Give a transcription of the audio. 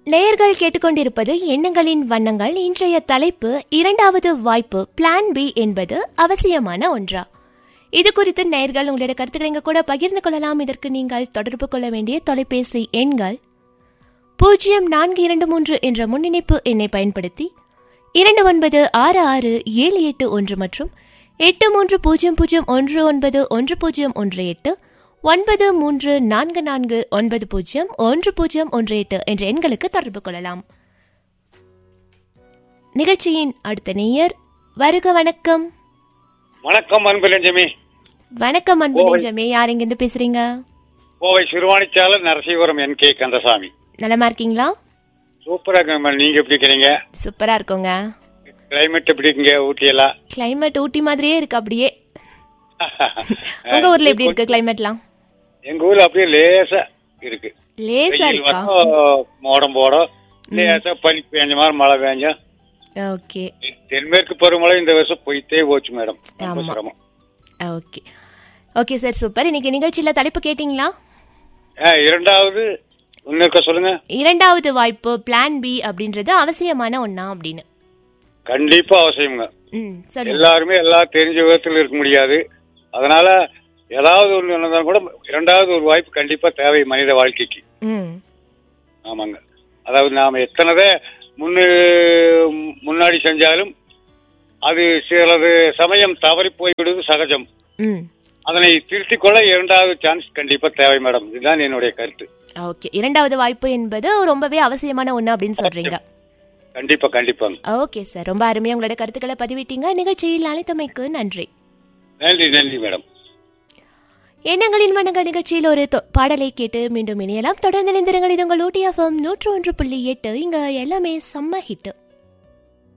நேயர்கள் கேட்டுக்கொண்டிருப்பது எண்ணங்களின் வண்ணங்கள் இன்றைய தலைப்பு இரண்டாவது வாய்ப்பு பிளான் பி என்பது அவசியமான ஒன்றா இது குறித்து நேயர்கள் உங்களுடைய கருத்துக்களை எங்க கூட பகிர்ந்து கொள்ளலாம் இதற்கு நீங்கள் தொடர்பு கொள்ள வேண்டிய தொலைபேசி எண்கள் பூஜ்ஜியம் நான்கு இரண்டு மூன்று என்ற முன்னிணைப்பு எண்ணை பயன்படுத்தி இரண்டு ஒன்பது ஆறு ஆறு ஏழு எட்டு ஒன்று மற்றும் எட்டு மூன்று பூஜ்ஜியம் பூஜ்ஜியம் ஒன்று ஒன்பது ஒன்று பூஜ்ஜியம் ஒன்று எட்டு ஒன்பது மூன்று நான்கு நான்கு ஒன்பது பூஜ்ஜியம் ஒன்று பூஜ்ஜியம் ஒன்று எட்டு என்ற எண்களுக்கு தொடர்பு கொள்ளலாம் நிகழ்ச்சியின் அடுத்த நேயர் வருக வணக்கம் வணக்கம் அன்பு லஞ்சமி வணக்கம் அன்பு நெஞ்சமே யார் இங்கிருந்து பேசுறீங்க கோவை சிறுவாணிச்சாளர் நரசிவரம் என் கே கந்தசாமி நலமா இருக்கீங்களா சூப்பரா இருக்கு மேடம் நீங்க எப்படி இருக்கிறீங்க சூப்பரா இருக்கோங்க கிளைமேட் எப்படி இருக்குங்க ஊட்டியெல்லாம் கிளைமேட் ஊட்டி மாதிரியே இருக்கு அப்படியே உங்க ஊர்ல எப்படி இருக்கு கிளைமேட்லாம் எங்க ஊர்ல அப்படியே லேசா இருக்கு லேசா வெயில் இருக்கா வரும், மோடம் போடும் லேசா பனி பேஞ்ச மாதிரி மழை பேஞ்சா ஓகே தென்மேற்கு பருவமழை இந்த வருஷம் போயிட்டே போச்சு மேடம் ரொம்ப ஆமா. சிரமம் ஓகே ஓகே சார் சூப்பர் இன்னைக்கு நிகழ்ச்சியில தலைப்பு கேட்டிங்களா ஆ, இரண்டாவது இன்னொருக்க சொல்லுங்க இரண்டாவது வாய்ப்பு பிளான் பி அப்படின்றது அவசியமான ஒண்ணா அப்படின்னு கண்டிப்பா அவசியங்க ம் சொல்லுங்க எல்லாருமே எல்லா தெரிஞ்ச விதத்தில் இருக்க முடியாது அதனால ஏதாவது ஒன்று நடந்தா கூட இரண்டாவது ஒரு வாய்ப்பு கண்டிப்பா தேவை மனித வாழ்க்கைக்கு ம் ஆமாங்க அதாவது நாம எத்தனைதே முன்னு முன்னாடி செஞ்சாலும் அது சிலது சமயம் தவறி போய்விடுவது சகஜம் ம் அதனை திருத்திக் கொள்ள இரண்டாவது சான்ஸ் கண்டிப்பா தேவை மேடம் இதுதான் என்னுடைய கருத்து ஓகே இரண்டாவது வாய்ப்பு என்பது ரொம்பவே அவசியமான ஒண்ணு அப்படின்னு சொல்றீங்க கண்டிப்பா கண்டிப்பாங்க ஓகே சார் ரொம்ப அருமையா உங்களோட கருத்துக்களை பதிவிட்டீங்க நிகழ்ச்சியில் அழைத்தமைக்கு நன்றி நன்றி நன்றி மேடம் எண்ணங்களின் மனங்கள் நிகழ்ச்சியில் ஒரு தொ- பாடலை கேட்டு மீண்டும் இணையலாம் தொடர்ந்து இணைந்திருங்கள் இது உங்கள் ஊட்டி எஃப்எம் நூற்று ஒன்று புள்ளி எட்டு இங்க எல்லாமே செம்ம ஹிட்